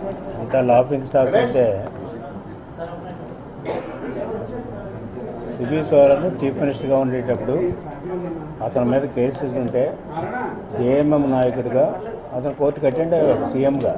ఇంత laughing stock అయితే Shibu Soren chief మినిస్టర్గా ఉండేటప్పుడు అతని మీద కేసెస్ ఉంటే ఏఎంఎం నాయకుడిగా అతను కోర్టుకు అటెండ్ అయ్యేవాడు సీఎంగా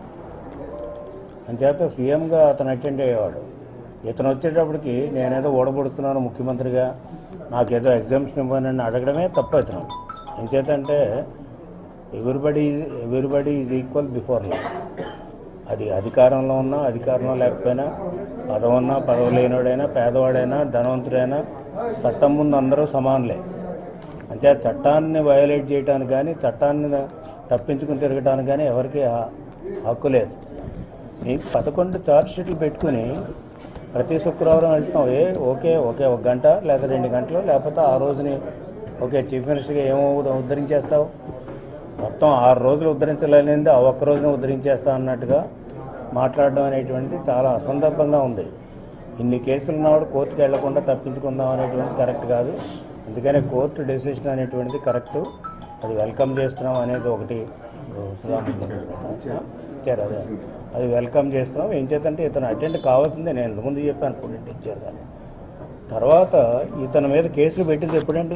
అంచేత సీఎంగా అతను అటెండ్ అయ్యేవాడు ఇతను వచ్చేటప్పటికి నేనేదో ఓడబడుతున్నాను ముఖ్యమంత్రిగా నాకేదో ఎగ్జామ్షన్ ఇవ్వనని అడగడమే తప్పు ఇతను ఎంచేతంటే everybody everybody is equal before law అది అధికారంలో ఉన్నా అధికారంలో లేకపోయినా పదవి ఉన్నా పదవి లేనివాడైనా పేదవాడైనా ధనవంతుడైనా చట్టం ముందు అందరూ సమానులే అంటే ఆ చట్టాన్ని వయోలేట్ చేయడానికి కానీ చట్టాన్ని తప్పించుకుని తిరగడానికి కానీ ఎవరికి హ- హక్కు లేదు నీకు పదకొండు చార్జ్ షీట్లు పెట్టుకుని ప్రతి శుక్రవారం వెళ్తున్నావు ఏ ఓకే ఓకే ఒక గంట లేదా రెండు గంటలు లేకపోతే ఆ రోజుని ఓకే చీఫ్ మినిస్టర్గా ఏమో ఉద్ధరించేస్తావు మొత్తం ఆరు రోజులు ఉద్ధరించలేనిది ఆ ఒక్క రోజున ఉద్ధరించేస్తా అన్నట్టుగా మాట్లాడడం అనేటువంటిది చాలా అసందర్భంగా ఉంది ఇన్ని కేసులు ఉన్నవాడు కోర్టుకు వెళ్లకుండా తప్పించుకుందాం అనేటువంటిది కరెక్ట్ కాదు అందుకనే కోర్టు డెసిషన్ అనేటువంటిది కరెక్ట్ అది వెల్కమ్ చేస్తున్నాం అనేది ఒకటి ఇచ్చారు అదే అది వెల్కమ్ చేస్తున్నాం ఏం చేతంటే ఇతను అటెండ్ కావాల్సిందే నేను ముందు చెప్పాను పుణ్యం ఇచ్చారు కానీ తర్వాత ఇతని మీద కేసులు పెట్టింది ఎప్పుడండి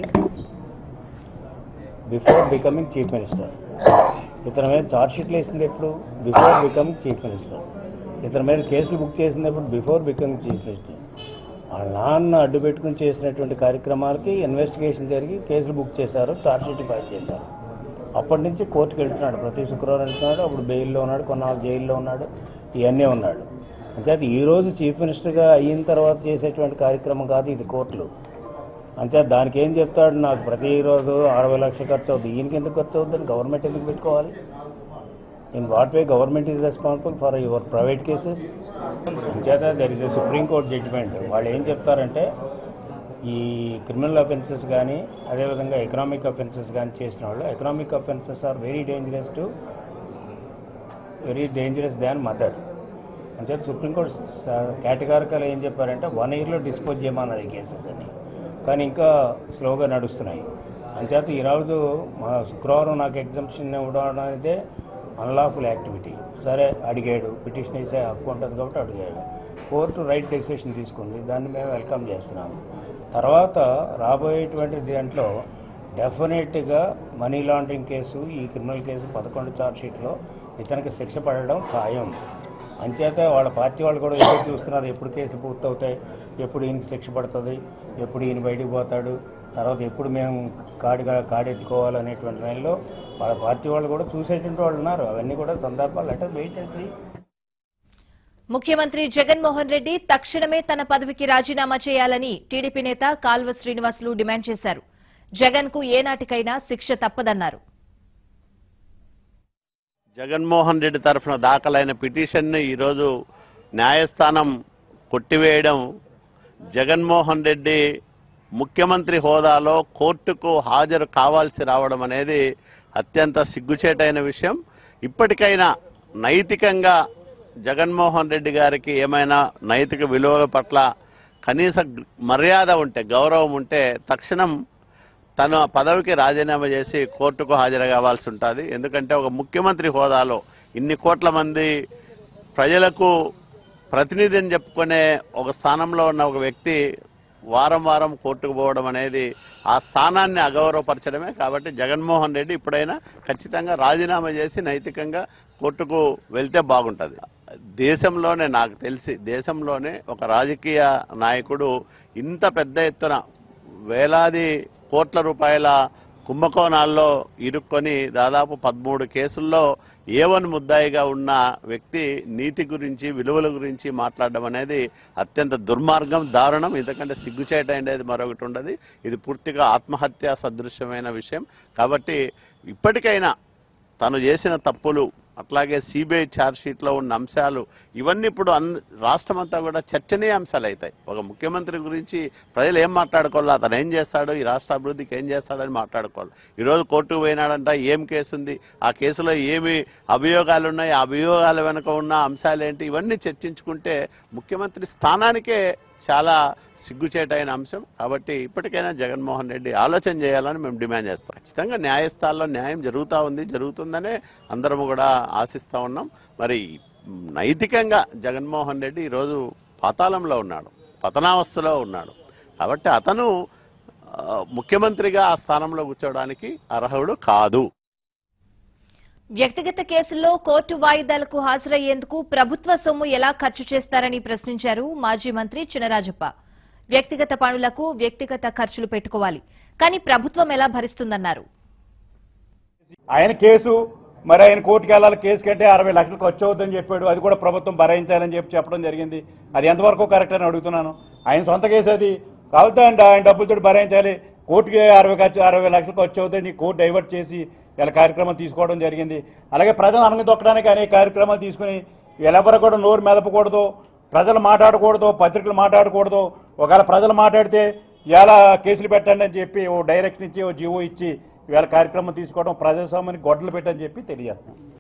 బిఫోర్ బికమింగ్ చీఫ్ మినిస్టర్ ఇతని మీద ఛార్జ్ షీట్లు వేసింది ఎప్పుడు బిఫోర్ బికమింగ్ చీఫ్ మినిస్టర్ ఇతని మీద కేసులు బుక్ చేసింది ఎప్పుడు బిఫోర్ బికమింగ్ చీఫ్ మినిస్టర్ వాళ్ళ నాన్న అడ్డు పెట్టుకుని చేసినటువంటి కార్యక్రమాలకి ఇన్వెస్టిగేషన్ జరిగి కేసులు బుక్ చేశారు ఛార్జ్ షీట్ ఫైల్ చేశారు అప్పటి నుంచి కోర్టుకు వెళ్తున్నాడు ప్రతి శుక్రవారం వెళ్తున్నాడు అప్పుడు బెయిల్లో ఉన్నాడు కొన్నాళ్ళు జైల్లో ఉన్నాడు ఇవన్నీ ఉన్నాడు అంటే ఈ రోజు చీఫ్ మినిస్టర్గా అయిన తర్వాత చేసేటువంటి కార్యక్రమం కాదు ఇది కోర్టులు అంతే దానికి ఏం చెప్తాడు నాకు ప్రతిరోజు అరవై లక్షలు ఖర్చు అవుతుంది ఈయనకి ఎందుకు ఖర్చు అవుతుంది గవర్నమెంట్ ఎందుకు పెట్టుకోవాలి in what way government is responsible for your private cases అంచేత there is a supreme court judgment వాళ్ళు ఏం చెప్తారంటే ఈ క్రిమినల్ అఫెన్సెస్ కానీ అదేవిధంగా ఎకనామిక్ అఫెన్సెస్ కానీ చేసిన వాళ్ళు economic offences are very dangerous to very dangerous than murder అంచేత సుప్రీంకోర్టు కేటగారికల్ ఏం చెప్పారంటే వన్ ఇయర్లో డిస్పోజ్ చేయమన్నది ఈ కేసెస్ అని కానీ ఇంకా స్లోగా నడుస్తున్నాయి అంచేత ఈరోజు మా శుక్రవారం నాకు ఎగ్జామ్షన్ ఇవ్వడం అనేది అన్లాఫుల్ యాక్టివిటీ సరే అడిగాడు పిటిషన్ వేసే హక్కు ఉంటుంది కాబట్టి అడిగాడు కోర్టు రైట్ డెసిషన్ తీసుకుంది దాన్ని మేము వెల్కమ్ చేస్తున్నాము తర్వాత రాబోయేటువంటి దాంట్లో డెఫినెట్గా మనీ లాండరింగ్ కేసు ఈ క్రిమినల్ కేసు పదకొండు ఛార్జ్ షీట్లో ఇతనికి శిక్ష పడడం ఖాయం అంచేత వాళ్ళ పార్టీ వాళ్ళు కూడా ఎదురు చూస్తున్నారు ఎప్పుడు కేసులు పూర్తవుతాయి ఎప్పుడు ఈయనకి శిక్ష పడుతుంది ఎప్పుడు ఈయన బయటికి పోతాడు తర్వాత ఎప్పుడు మేము కాడిగా కాడెత్తుకోవాలనేటువంటి లైన్లో వాళ్ళ పార్టీ వాళ్ళు కూడా చూసేటువంటి వాళ్ళు ఉన్నారు అవన్నీ కూడా సందర్భాలు లెటర్ వెయిట్ అండ్ సీ ముఖ్యమంత్రి జగన్మోహన్ రెడ్డి తక్షణమే తన పదవికి రాజీనామా చేయాలని టీడీపీ నేత కాల్వ శ్రీనివాసులు డిమాండ్ చేశారు జగన్ కు ఏనాటికైనా శిక్ష తప్పదన్నారు జగన్మోహన్ రెడ్డి తరఫున దాఖలైన పిటిషన్ను ఈరోజు న్యాయస్థానం కొట్టివేయడం జగన్మోహన్ రెడ్డి ముఖ్యమంత్రి హోదాలో కోర్టుకు హాజరు కావాల్సి రావడం అనేది అత్యంత సిగ్గుచేటైన విషయం ఇప్పటికైనా నైతికంగా జగన్మోహన్ రెడ్డి గారికి ఏమైనా నైతిక విలువల పట్ల కనీస మర్యాద ఉంటే గౌరవం ఉంటే తక్షణం తను ఆ పదవికి రాజీనామా చేసి కోర్టుకు హాజరు కావాల్సి ఉంటుంది ఎందుకంటే ఒక ముఖ్యమంత్రి హోదాలో ఇన్ని కోట్ల మంది ప్రజలకు ప్రతినిధిని చెప్పుకునే ఒక స్థానంలో ఉన్న ఒక వ్యక్తి వారం వారం కోర్టుకు పోవడం అనేది ఆ స్థానాన్ని అగౌరవపరచడమే కాబట్టి జగన్మోహన్ రెడ్డి ఇప్పుడైనా ఖచ్చితంగా రాజీనామా చేసి నైతికంగా కోర్టుకు వెళ్తే బాగుంటుంది దేశంలోనే నాకు తెలిసి దేశంలోనే ఒక రాజకీయ నాయకుడు ఇంత పెద్ద ఎత్తున వేలాది కోట్ల రూపాయల కుంభకోణాల్లో ఇరుక్కొని దాదాపు పదమూడు కేసుల్లో ఏవన్ ముద్దాయిగా ఉన్న వ్యక్తి నీతి గురించి విలువల గురించి మాట్లాడడం అనేది అత్యంత దుర్మార్గం దారుణం ఎందుకంటే సిగ్గుచేట అనేది మరొకటి ఉండదు ఇది పూర్తిగా ఆత్మహత్య సదృశ్యమైన విషయం కాబట్టి ఇప్పటికైనా తను చేసిన తప్పులు అట్లాగే సిబిఐ ఛార్జ్ షీట్లో ఉన్న అంశాలు ఇవన్నీ ఇప్పుడు అన్ రాష్ట్రమంతా కూడా చర్చనీయాంశాలు అవుతాయి ఒక ముఖ్యమంత్రి గురించి ప్రజలు ఏం మాట్లాడుకోవాలి అతను ఏం చేస్తాడు ఈ రాష్ట్ర అభివృద్ధికి ఏం చేస్తాడని మాట్లాడుకోవాలి ఈరోజు కోర్టుకు పోయినాడంట ఏం కేసు ఉంది ఆ కేసులో ఏమి అభియోగాలు ఉన్నాయి ఆ అభియోగాల వెనుక ఉన్న అంశాలు ఏంటి ఇవన్నీ చర్చించుకుంటే ముఖ్యమంత్రి స్థానానికే చాలా సిగ్గుచేటైన అంశం కాబట్టి ఇప్పటికైనా జగన్మోహన్ రెడ్డి ఆలోచన చేయాలని మేము డిమాండ్ చేస్తాం ఖచ్చితంగా న్యాయస్థానంలో న్యాయం జరుగుతూ ఉంది జరుగుతుందనే అందరం కూడా ఆశిస్తూ ఉన్నాం మరి నైతికంగా జగన్మోహన్ రెడ్డి ఈరోజు పాతాళంలో ఉన్నాడు పతనావస్థలో ఉన్నాడు కాబట్టి అతను ఆ, ముఖ్యమంత్రిగా ఆ స్థానంలో కూర్చోవడానికి అర్హుడు కాదు వ్యక్తిగత కేసుల్లో కోర్టు వాయిదాలకు హాజరయ్యేందుకు ప్రభుత్వ సొమ్ము ఎలా ఖర్చు చేస్తారని ప్రశ్నించారు మాజీ మంత్రి చినరాజప్ప వ్యక్తిగత పనులకు వ్యక్తిగత ఖర్చులు పెట్టుకోవాలి కానీ ప్రభుత్వం ఎలా భరిస్తుందన్నారు ఆయన కేసు మరి ఆయన కోర్టుకి వెళ్ళాలి కేసు కంటే అరవై లక్షలు ఖర్చు అవుతుందని చెప్పాడు అది కూడా ప్రభుత్వం భరించాలని చెప్పి చెప్పడం జరిగింది అది ఎంతవరకు కరెక్ట్ అని అడుగుతున్నాను ఆయన సొంత కేసు అది కావాలంటే ఆయన ఆయన డబ్బులతో భరించాలి కోర్టుకి అరవై ఖర్చు అరవై లక్షలు ఖర్చు అవుతుంది కోర్టు డైవర్ట్ చేసి ఇలా కార్యక్రమం తీసుకోవడం జరిగింది అలాగే ప్రజలు అనగదొక్కడానికి అనేక కార్యక్రమాలు తీసుకుని వీళ్ళెవరు కూడా నోరు మెదపకూడదు ప్రజలు మాట్లాడకూడదు పత్రికలు మాట్లాడకూడదు ఒకవేళ ప్రజలు మాట్లాడితే ఎలా కేసులు పెట్టండి అని చెప్పి ఓ డైరెక్షన్ ఇచ్చి ఓ జీవో ఇచ్చి ఇవాళ కార్యక్రమం తీసుకోవడం ప్రజాస్వామ్యానికి గొడ్డలు పెట్టని చెప్పి తెలియజేస్తున్నాం